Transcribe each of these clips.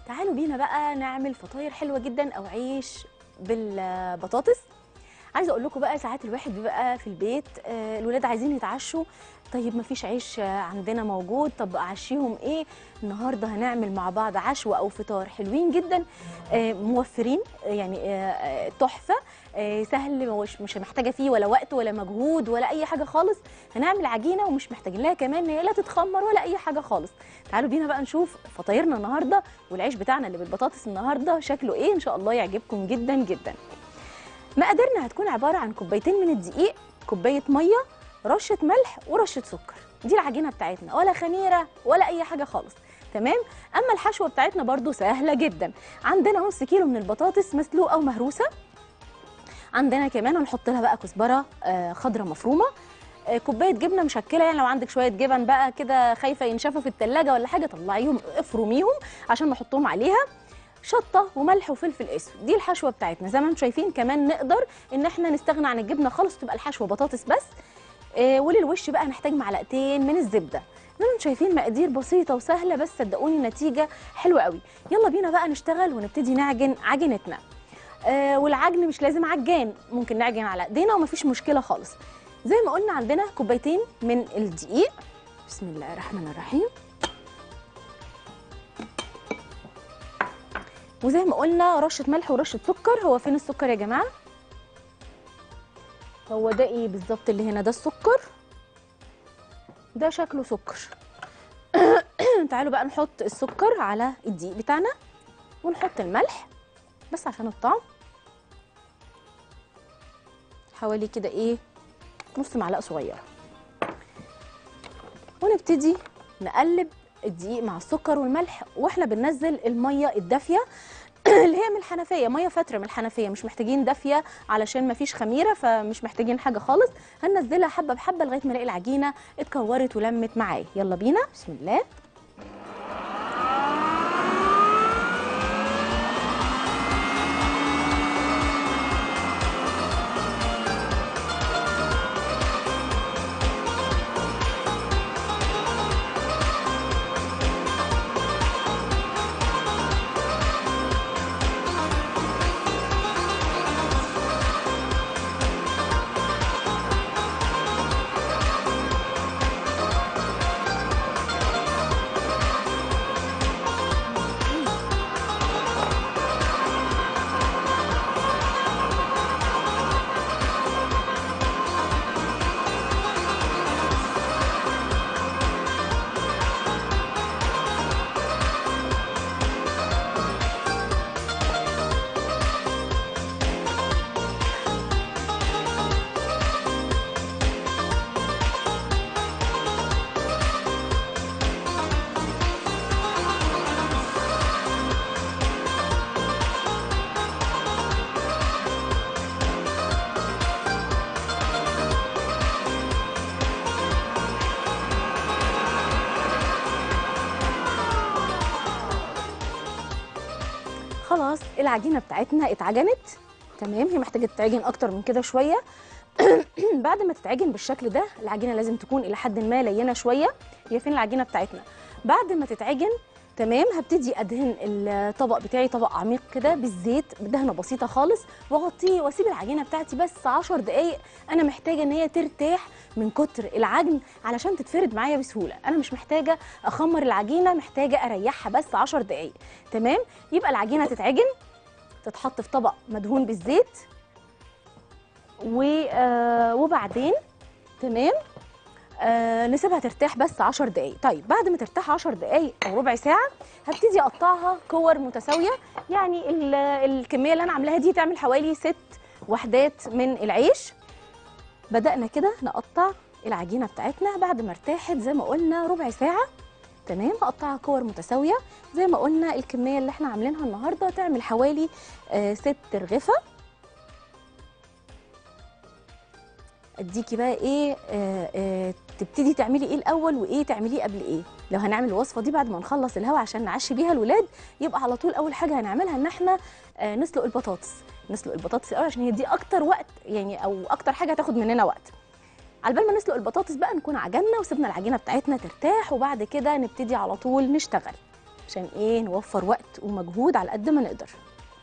تعالوا بينا بقى نعمل فطاير حلوه جدا او عيش بالبطاطس عايزه اقول لكم بقى ساعات الواحد بيبقى في البيت آه، الولاد عايزين يتعشوا طيب ما فيش عيش آه، عندنا موجود طب اعشيهم ايه النهارده هنعمل مع بعض عشوه او فطار حلوين جدا آه، موفرين آه، يعني آه، آه، تحفه آه، سهل مش مش محتاجه فيه ولا وقت ولا مجهود ولا اي حاجه خالص هنعمل عجينه ومش محتاجين لها كمان إن هي لا تتخمر ولا اي حاجه خالص تعالوا بينا بقى نشوف فطايرنا النهارده والعيش بتاعنا اللي بالبطاطس النهارده شكله ايه ان شاء الله يعجبكم جدا جدا مقاديرنا هتكون عباره عن كوبايتين من الدقيق كوبايه ميه رشه ملح ورشه سكر دي العجينه بتاعتنا ولا خميره ولا اي حاجه خالص تمام اما الحشوه بتاعتنا برضو سهله جدا عندنا نص كيلو من البطاطس مسلوقه ومهروسه عندنا كمان هنحط لها بقى كزبره آه، خضراء مفرومه آه، كوبايه جبنه مشكله يعني لو عندك شويه جبن بقى كده خايفه ينشفوا في التلاجة ولا حاجه طلعيهم افرميهم عشان نحطهم عليها شطه وملح وفلفل اسود دي الحشوه بتاعتنا زي ما انتم شايفين كمان نقدر ان احنا نستغنى عن الجبنه خالص وتبقى الحشوه بطاطس بس آه وللوش بقى هنحتاج معلقتين من الزبده زي ما انتم شايفين مقادير بسيطه وسهله بس صدقوني النتيجه حلوه قوي يلا بينا بقى نشتغل ونبتدي نعجن عجينتنا آه والعجن مش لازم عجان ممكن نعجن على ايدينا ومفيش مشكله خالص زي ما قلنا عندنا كوبايتين من الدقيق بسم الله الرحمن الرحيم وزي ما قلنا رشه ملح ورشه سكر هو فين السكر يا جماعه هو ده ايه بالظبط اللي هنا ده السكر ده شكله سكر تعالوا بقى نحط السكر على الدقيق بتاعنا ونحط الملح بس عشان الطعم حوالي كده ايه نص معلقه صغيره ونبتدي نقلب الدقيق مع السكر والملح واحنا بننزل الميه الدافيه اللي هي من الحنفيه ميه فتره من الحنفيه مش محتاجين دافيه علشان ما فيش خميره فمش محتاجين حاجه خالص هننزلها حبه بحبه لغايه ما نلاقي العجينه اتكورت ولمت معايا يلا بينا بسم الله خلاص العجينه بتاعتنا اتعجنت تمام هي محتاجه تتعجن اكتر من كده شويه بعد ما تتعجن بالشكل ده العجينه لازم تكون الى حد ما لينه شويه هي فين العجينه بتاعتنا بعد ما تتعجن تمام هبتدي ادهن الطبق بتاعي طبق عميق كده بالزيت بدهنه بسيطه خالص واغطيه واسيب العجينه بتاعتي بس 10 دقائق انا محتاجه ان هي ترتاح من كتر العجن علشان تتفرد معايا بسهوله انا مش محتاجه اخمر العجينه محتاجه اريحها بس 10 دقائق تمام يبقى العجينه تتعجن تتحط في طبق مدهون بالزيت و آه وبعدين تمام آه نسيبها ترتاح بس 10 دقايق طيب بعد ما ترتاح 10 دقايق او ربع ساعه هبتدي اقطعها كور متساويه يعني ال- الكميه اللي انا عاملاها دي تعمل حوالي ست وحدات من العيش بدأنا كده نقطع العجينه بتاعتنا بعد ما ارتاحت زي ما قلنا ربع ساعه تمام هقطعها كور متساويه زي ما قلنا الكميه اللي احنا عاملينها النهارده تعمل حوالي آه ست رغفه اديكي بقى ايه آه آه تبتدي تعملي ايه الاول وايه تعمليه قبل ايه لو هنعمل الوصفه دي بعد ما نخلص الهوا عشان نعشي بيها الولاد يبقى على طول اول حاجه هنعملها ان احنا آه نسلق البطاطس نسلق البطاطس الاول عشان هي دي اكتر وقت يعني او اكتر حاجه هتاخد مننا وقت على بال ما نسلق البطاطس بقى نكون عجننا وسيبنا العجينه بتاعتنا ترتاح وبعد كده نبتدي على طول نشتغل عشان ايه نوفر وقت ومجهود على قد ما نقدر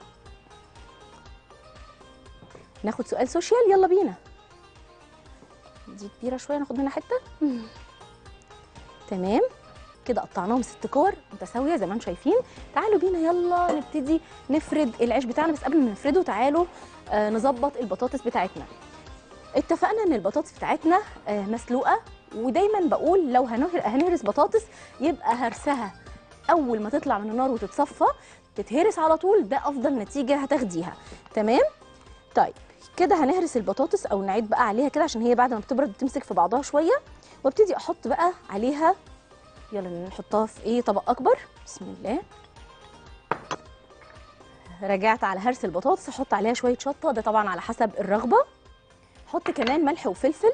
ناخد سؤال سوشيال يلا بينا دي كبيره شويه ناخد منها حته تمام كده قطعناهم ست كور متساويه زي ما انتم شايفين تعالوا بينا يلا نبتدي نفرد العيش بتاعنا بس قبل ما نفرده تعالوا آه نظبط البطاطس بتاعتنا اتفقنا ان البطاطس بتاعتنا آه مسلوقه ودايما بقول لو هنهر- هنهرس بطاطس يبقى هرسها اول ما تطلع من النار وتتصفى تتهرس على طول ده افضل نتيجه هتاخديها تمام طيب كده هنهرس البطاطس او نعيد بقى عليها كده عشان هي بعد ما بتبرد بتمسك في بعضها شويه وابتدي احط بقى عليها يلا نحطها في ايه طبق اكبر بسم الله رجعت على هرس البطاطس احط عليها شويه شطه ده طبعا على حسب الرغبه احط كمان ملح وفلفل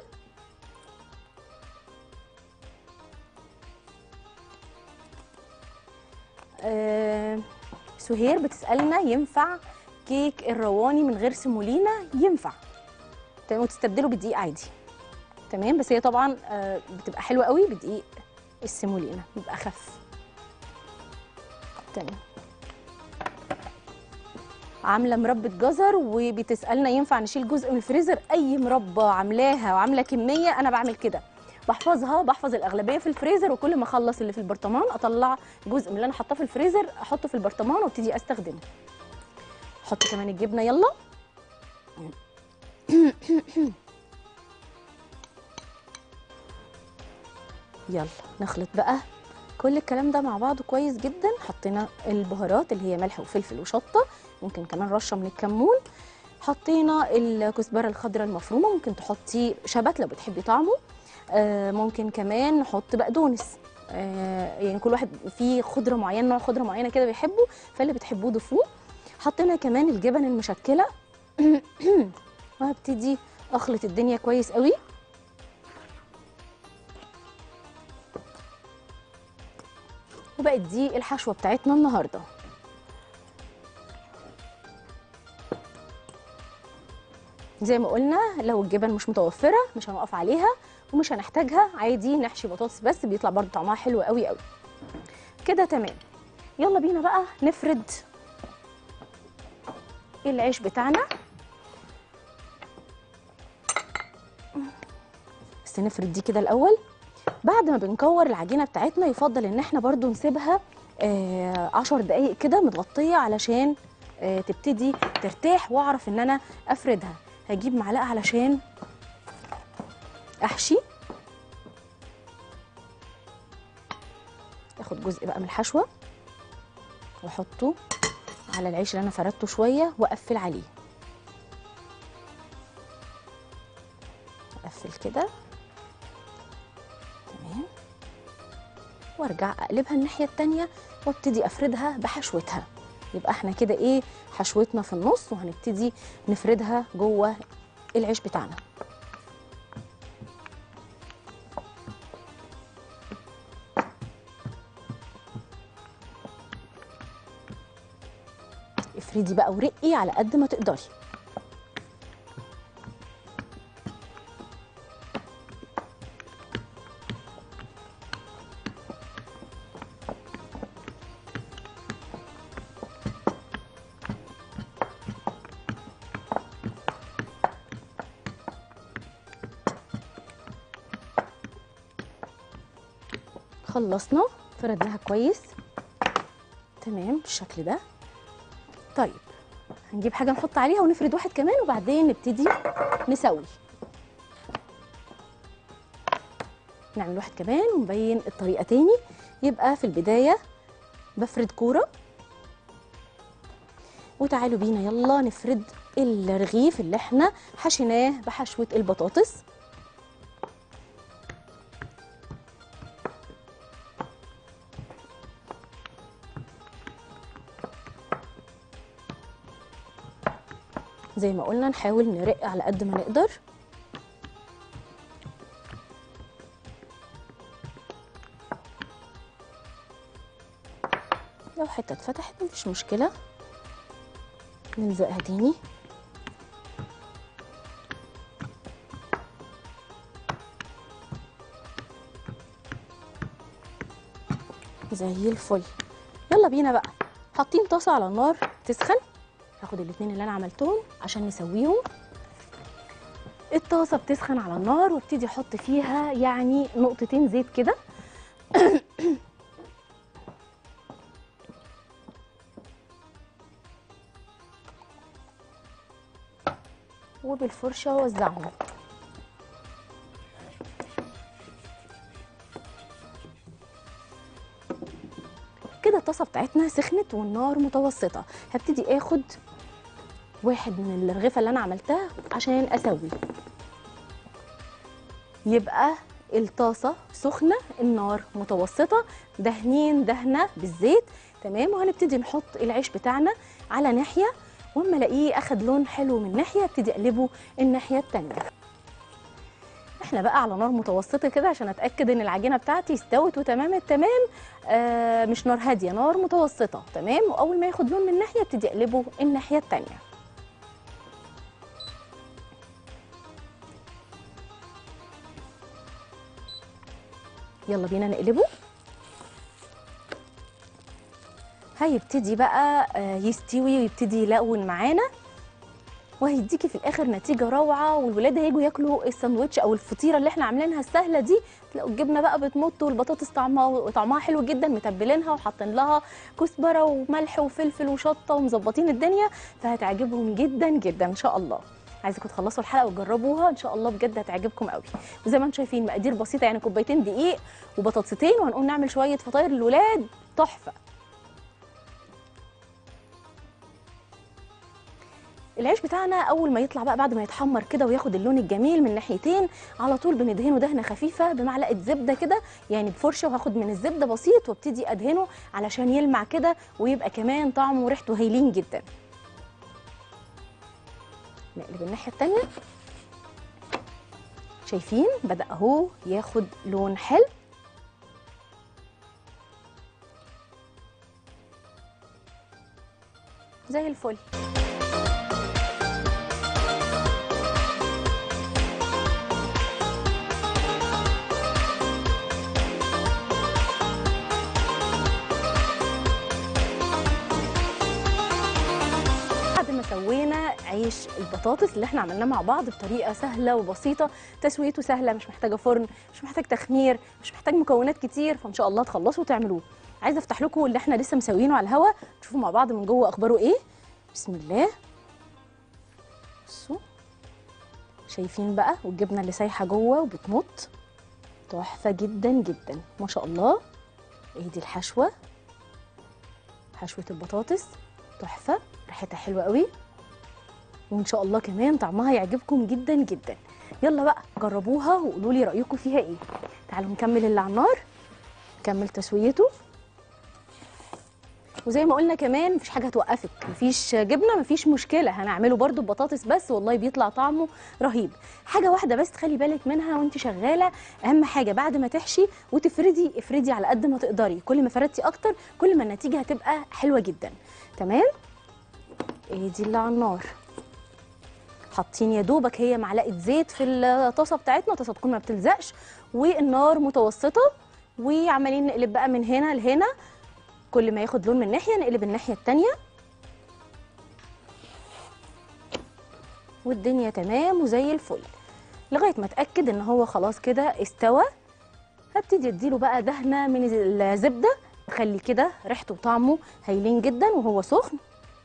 آه سهير بتسالنا ينفع كيك الرواني من غير سيمولينا ينفع تمام وتستبدله بالدقيق عادي تمام بس هي طبعا آه بتبقى حلوه قوي بدقيق السيمولينا بيبقى اخف تمام عامله مربى جزر وبتسالنا ينفع نشيل جزء من الفريزر اي مربى عاملاها وعامله كميه انا بعمل كده بحفظها بحفظ الاغلبيه في الفريزر وكل ما اخلص اللي في البرطمان اطلع جزء من اللي انا حاطاه في الفريزر احطه في البرطمان وابتدي استخدمه احط كمان الجبنه يلا يلا نخلط بقى كل الكلام ده مع بعضه كويس جدا حطينا البهارات اللي هي ملح وفلفل وشطه ممكن كمان رشه من الكمون حطينا الكزبره الخضراء المفرومه ممكن تحطي شبت لو بتحبي طعمه آه ممكن كمان نحط بقدونس آه يعني كل واحد فيه خضره معينه نوع خضره معينه كده بيحبه فاللي بتحبوه ضيفوه حطينا كمان الجبن المشكله وهبتدي اخلط الدنيا كويس قوي وبقت دي الحشوه بتاعتنا النهارده زي ما قلنا لو الجبن مش متوفره مش هنقف عليها ومش هنحتاجها عادي نحشي بطاطس بس بيطلع برضو طعمها حلو قوي قوي كده تمام يلا بينا بقى نفرد العيش بتاعنا بس نفرد دي كده الاول بعد ما بنكور العجينه بتاعتنا يفضل ان احنا برضو نسيبها آه عشر دقايق كده متغطيه علشان آه تبتدي ترتاح واعرف ان انا افردها هجيب معلقه علشان احشي اخد جزء بقى من الحشوه واحطه على العيش اللي انا فردته شويه واقفل عليه اقفل كده تمام وارجع اقلبها الناحيه التانيه وابتدي افردها بحشوتها يبقى احنا كده ايه حشوتنا في النص وهنبتدي نفردها جوه العيش بتاعنا افردي بقى ورقي على قد ما تقدري خلصنا فردناها كويس تمام بالشكل ده طيب هنجيب حاجه نحط عليها ونفرد واحد كمان وبعدين نبتدي نسوي نعمل واحد كمان ونبين الطريقه تاني يبقى في البدايه بفرد كوره وتعالوا بينا يلا نفرد الرغيف اللي احنا حشيناه بحشوه البطاطس زي ما قلنا نحاول نرق على قد ما نقدر لو حته اتفتحت مفيش مشكله نلزقها تاني زي الفل يلا بينا بقى حاطين طاسه على النار تسخن هاخد الاتنين اللي انا عملتهم عشان نسويهم الطاسه بتسخن على النار وابتدي احط فيها يعني نقطتين زيت كده وبالفرشه اوزعهم كده الطاسه بتاعتنا سخنت والنار متوسطه هبتدي اخد واحد من الرغيفه اللي انا عملتها عشان اسوي يبقى الطاسه سخنه النار متوسطه دهنين دهنه بالزيت تمام وهنبتدي نحط العيش بتاعنا على ناحيه واما الاقيه اخد لون حلو من ناحيه ابتدي اقلبه الناحيه التانيه احنا بقى على نار متوسطه كده عشان اتاكد ان العجينه بتاعتي استوت وتمام التمام آه مش نار هاديه نار متوسطه تمام واول ما ياخد لون من ناحيه ابتدي اقلبه الناحيه التانيه يلا بينا نقلبه هيبتدي بقى آه، يستوي ويبتدي يلون معانا وهيديكي في الاخر نتيجه روعه والولاد هيجوا ياكلوا الساندوتش او الفطيره اللي احنا عاملينها السهله دي تلاقوا الجبنه بقى بتمط والبطاطس طعمها طعمها حلو جدا متبلينها وحاطين لها كزبره وملح وفلفل وشطه ومظبطين الدنيا فهتعجبهم جدا جدا ان شاء الله عايزكم تخلصوا الحلقه وتجربوها ان شاء الله بجد هتعجبكم قوي وزي ما انتم شايفين مقادير بسيطه يعني كوبايتين دقيق وبطاطستين وهنقوم نعمل شويه فطاير للولاد تحفه العيش بتاعنا اول ما يطلع بقى بعد ما يتحمر كده وياخد اللون الجميل من ناحيتين على طول بندهنه دهنه خفيفه بمعلقه زبده كده يعني بفرشه وهاخد من الزبده بسيط وابتدي ادهنه علشان يلمع كده ويبقى كمان طعمه وريحته هايلين جدا نقلب الناحيه التانيه شايفين بدا اهو ياخد لون حلو زي الفل بعد ما سوينا عيش البطاطس اللي احنا عملناه مع بعض بطريقه سهله وبسيطه تسويته سهله مش محتاجه فرن مش محتاج تخمير مش محتاج مكونات كتير فان شاء الله تخلصوا وتعملوه عايزه افتح لكم اللي احنا لسه مسوينه على الهوا تشوفوا مع بعض من جوه اخباره ايه بسم الله بصوا شايفين بقى والجبنه اللي سايحه جوه وبتمط تحفه جدا جدا ما شاء الله ايه دي الحشوه حشوه البطاطس تحفه ريحتها حلوه قوي وان شاء الله كمان طعمها يعجبكم جدا جدا يلا بقى جربوها وقولوا لي رايكم فيها ايه تعالوا نكمل اللي على النار نكمل تسويته وزي ما قلنا كمان مفيش حاجه هتوقفك مفيش جبنه مفيش مشكله هنعمله برده ببطاطس بس والله بيطلع طعمه رهيب حاجه واحده بس تخلي بالك منها وانت شغاله اهم حاجه بعد ما تحشي وتفردي افردي على قد ما تقدري كل ما فردتي اكتر كل ما النتيجه هتبقى حلوه جدا تمام ايه دي اللي على النار حاطين يا دوبك هي معلقه زيت في الطاسه بتاعتنا الطاسه تكون ما بتلزقش والنار متوسطه وعمالين نقلب بقى من هنا لهنا كل ما ياخد لون من ناحيه نقلب الناحيه التانيه والدنيا تمام وزي الفل لغايه ما اتاكد ان هو خلاص كده استوى هبتدي اديله بقى دهنه من الزبده تخلي كده ريحته وطعمه هايلين جدا وهو سخن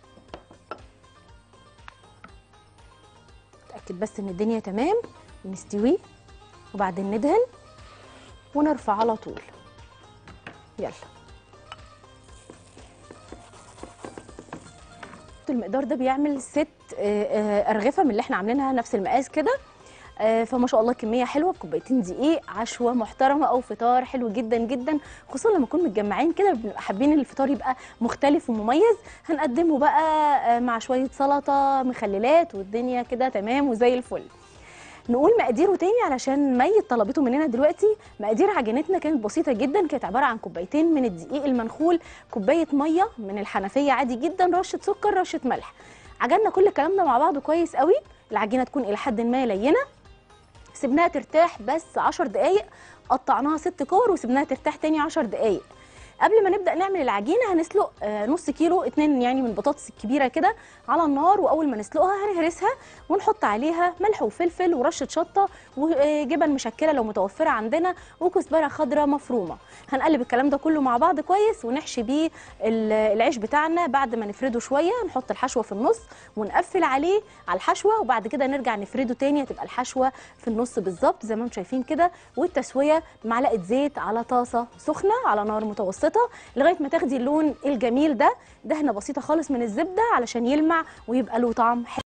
اتاكد بس ان الدنيا تمام نستويه وبعدين ندهن ونرفع على طول يلا المقدار ده بيعمل ست آه، آه، ارغفه من اللي احنا عاملينها نفس المقاس كده آه، فما شاء الله كميه حلوه بكوبايتين دقيق عشوه محترمه او فطار حلو جدا جدا خصوصا لما نكون متجمعين كده بنبقى حابين ان الفطار يبقى مختلف ومميز هنقدمه بقى آه، مع شويه سلطه مخللات والدنيا كده تمام وزي الفل نقول مقاديره تاني علشان مي طلبته مننا دلوقتي مقادير عجينتنا كانت بسيطه جدا كانت عباره عن كوبايتين من الدقيق المنخول كوبايه ميه من الحنفيه عادي جدا رشه سكر رشه ملح عجننا كل الكلام ده مع بعضه كويس قوي العجينه تكون الى حد ما لينه سيبناها ترتاح بس 10 دقايق قطعناها ست كور وسيبناها ترتاح تاني 10 دقايق قبل ما نبدا نعمل العجينه هنسلق آه، نص كيلو اتنين يعني من البطاطس الكبيره كده على النار واول ما نسلقها هنهرسها ونحط عليها ملح وفلفل ورشه شطه وجبن مشكله لو متوفره عندنا وكزبره خضراء مفرومه هنقلب الكلام ده كله مع بعض كويس ونحشي بيه ال- العيش بتاعنا بعد ما نفرده شويه نحط الحشوه في النص ونقفل عليه على الحشوه وبعد كده نرجع نفرده تاني هتبقى الحشوه في النص بالظبط زي ما انتم شايفين كده والتسويه معلقه زيت على طاسه سخنه على نار متوسطه لغايه ما تاخدي اللون الجميل ده دهنه بسيطه خالص من الزبده علشان يلمع ويبقى له طعم حلو